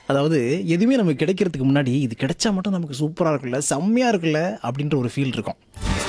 அதாவது எதுவுமே நமக்கு கிடைக்கிறதுக்கு முன்னாடி இது கிடைச்சா மட்டும் நமக்கு சூப்பரா இருக்குல்ல செம்மையா இருக்குல்ல அப்படின்ற ஒரு ஃபீல் இருக்கும்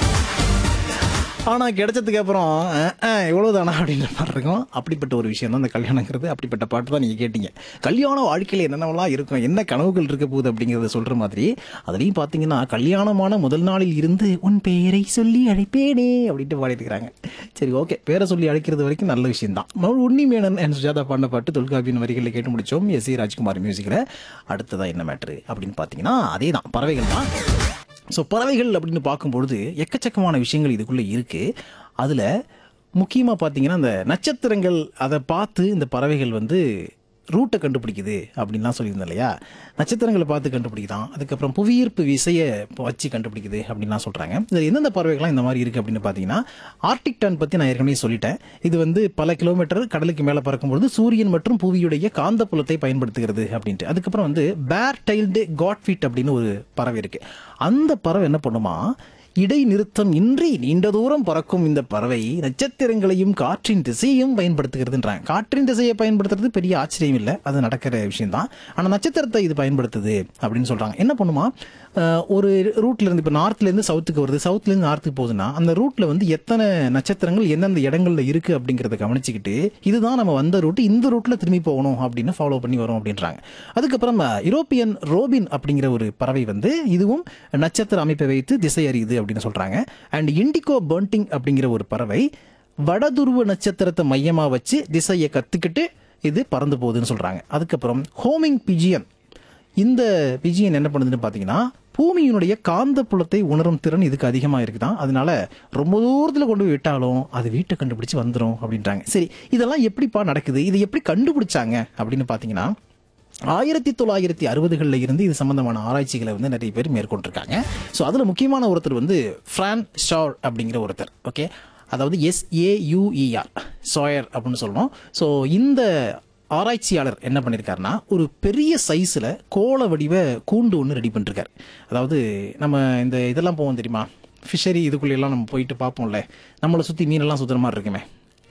ஆனா கிடைச்சதுக்கு அப்புறம் அஹ், அஹ், இவ்வளவுதானா அப்படின்ற மாதிரி இருக்கும் அப்படிப்பட்ட ஒரு விஷயம் தான் இந்த கல்யாணங்கிறது அப்படிப்பட்ட பாட்டு தான் நீங்க கேட்டீங்க கல்யாண வாழ்க்கையில என்னென்னலாம் இருக்கும் என்ன கனவுகள் இருக்க போகுது அப்படிங்கறத சொல்ற மாதிரி அதுலயும் பாத்தீங்கன்னா கல்யாணமான முதல் நாளில் இருந்து உன் பெயரை சொல்லி அழைப்பேனே அப்படின்ட்டு பாடிருக்கிறாங்க சரி ஓகே பேரை சொல்லி அழைக்கிறது வரைக்கும் நல்ல விஷயம் தான் உன்னி மேனன் என் சுஜாதா பாடின பாட்டு தொல்காப்பியின் வரிகளை கேட்டு முடிச்சோம் எஸ் சி ராஜ்குமார் மியூசிக்கில் அடுத்ததா என்ன மேட்ரு அப்படின்னு பார்த்தீங்கன்னா அதே தான் பறவைகள் தான் ஸோ பறவைகள் அப்படின்னு பார்க்கும்பொழுது எக்கச்சக்கமான விஷயங்கள் இதுக்குள்ளே இருக்குது அதில் முக்கியமாக பார்த்தீங்கன்னா இந்த நட்சத்திரங்கள் அதை பார்த்து இந்த பறவைகள் வந்து ரூட்டை கண்டுபிடிக்குது அப்படின்லாம் சொல்லியிருந்தேன் இல்லையா நட்சத்திரங்களை பார்த்து கண்டுபிடிக்குதான் அதுக்கப்புறம் புவியீர்ப்பு விசையை வச்சு கண்டுபிடிக்குது அப்படின்லாம் சொல்கிறாங்க இதில் எந்தெந்த பறவைகள்லாம் இந்த மாதிரி இருக்குது அப்படின்னு பார்த்தீங்கன்னா ஆர்டிக் டான் பற்றி நான் ஏற்கனவே சொல்லிட்டேன் இது வந்து பல கிலோமீட்டர் கடலுக்கு மேலே பறக்கும்பொழுது சூரியன் மற்றும் புவியுடைய காந்தப்புலத்தை பயன்படுத்துகிறது அப்படின்ட்டு அதுக்கப்புறம் வந்து பேர் டைல்டு காட்ஃபீட் அப்படின்னு ஒரு பறவை இருக்கு அந்த பறவை என்ன பண்ணுமா இடைநிறுத்தம் இன்றி நீண்ட தூரம் பறக்கும் இந்த பறவை நட்சத்திரங்களையும் காற்றின் திசையையும் பயன்படுத்துகிறதுன்றாங்க காற்றின் திசையை பயன்படுத்துறது பெரிய ஆச்சரியம் இல்லை அது நடக்கிற விஷயம் தான் ஆனால் நட்சத்திரத்தை இது பயன்படுத்துது அப்படின்னு சொல்றாங்க என்ன பண்ணுமா அஹ், ஒரு ரூட்ல இருந்து இப்போ நார்த்ல இருந்து சவுத்துக்கு வருது சவுத்ல இருந்து நார்த்துக்கு போகுதுன்னா அந்த ரூட்ல வந்து எத்தனை நட்சத்திரங்கள் எந்தெந்த இடங்கள்ல இருக்கு அப்படிங்கறத கவனிச்சுக்கிட்டு இதுதான் நம்ம வந்த ரூட் இந்த ரூட்ல திரும்பி போகணும் அப்படின்னு ஃபாலோ பண்ணி வரும் அப்படின்றாங்க அதுக்கப்புறம் அஹ், யூரோப்பியன் ரோபின் அப்படிங்கிற ஒரு பறவை வந்து இதுவும் நட்சத்திர அமைப்பை வைத்து திசை அறியுது அப்படின்னு சொல்றாங்க அண்ட் இண்டிகோ பர்ண்டிங் அப்படிங்கிற ஒரு பறவை வடதுருவ நட்சத்திரத்தை மையமா வச்சு திசையை கத்துக்கிட்டு இது பறந்து போகுதுன்னு சொல்றாங்க அதுக்கப்புறம் ஹோமிங் பிஜியன் இந்த பிஜியன் என்ன பண்ணுதுன்னு பார்த்தீங்கன்னா பூமியினுடைய காந்த புலத்தை உணரும் திறன் இதுக்கு அதிகமாக இருக்குதான் அதனால ரொம்ப தூரத்தில் கொண்டு போய் விட்டாலும் அது வீட்டை கண்டுபிடிச்சு வந்துடும் அப்படின்றாங்க சரி இதெல்லாம் எப்படிப்பா நடக்குது இதை எப்படி கண்டுபிடிச்சாங்க அப்படின்னு பார்த்தீங்கன்னா ஆயிரத்தி தொள்ளாயிரத்தி அறுபதுகளில் இருந்து இது சம்பந்தமான ஆராய்ச்சிகளை வந்து நிறைய பேர் மேற்கொண்டிருக்காங்க ஸோ அதில் முக்கியமான ஒருத்தர் வந்து ஃப்ரான் ஷார் அப்படிங்கிற ஒருத்தர் ஓகே அதாவது எஸ்ஏயுஇஆர் சாயர் அப்படின்னு சொல்லுவோம் ஸோ இந்த ஆராய்ச்சியாளர் என்ன பண்ணியிருக்காருன்னா ஒரு பெரிய சைஸில் கோள வடிவ கூண்டு ஒன்று ரெடி பண்ணிருக்காரு அதாவது நம்ம இந்த இதெல்லாம் போவோம் தெரியுமா ஃபிஷரி இதுக்குள்ளெல்லாம் நம்ம போயிட்டு பார்ப்போம்ல நம்மளை சுற்றி மீனெல்லாம் சுற்றுற மாதிரி இருக்குமே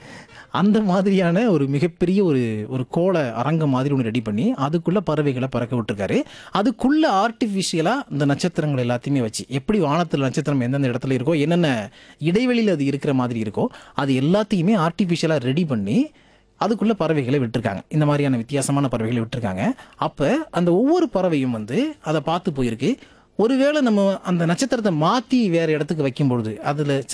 அந்த மாதிரியான ஒரு மிகப்பெரிய ஒரு ஒரு கோள அரங்கம் மாதிரி ஒன்று ரெடி பண்ணி அதுக்குள்ள பறவைகளை பறக்க விட்டுருக்காரு அதுக்குள்ள ஆர்டிஃபிஷியலா இந்த நட்சத்திரங்கள் எல்லாத்தையுமே வச்சு எப்படி வானத்தில் நட்சத்திரம் எந்தெந்த இடத்துல இருக்கோ என்னென்ன இடைவெளியில் அது இருக்கிற மாதிரி இருக்கோ அது எல்லாத்தையுமே ஆர்டிஃபிஷியலா ரெடி பண்ணி அதுக்குள்ள பறவைகளை விட்டுருக்காங்க இந்த மாதிரியான வித்தியாசமான பறவைகளை விட்டுருக்காங்க அப்ப அந்த ஒவ்வொரு பறவையும் வந்து அதை பார்த்து போயிருக்கு ஒருவேளை நம்ம அந்த நட்சத்திரத்தை மாத்தி வேற இடத்துக்கு வைக்கும் பொழுது அதுல சில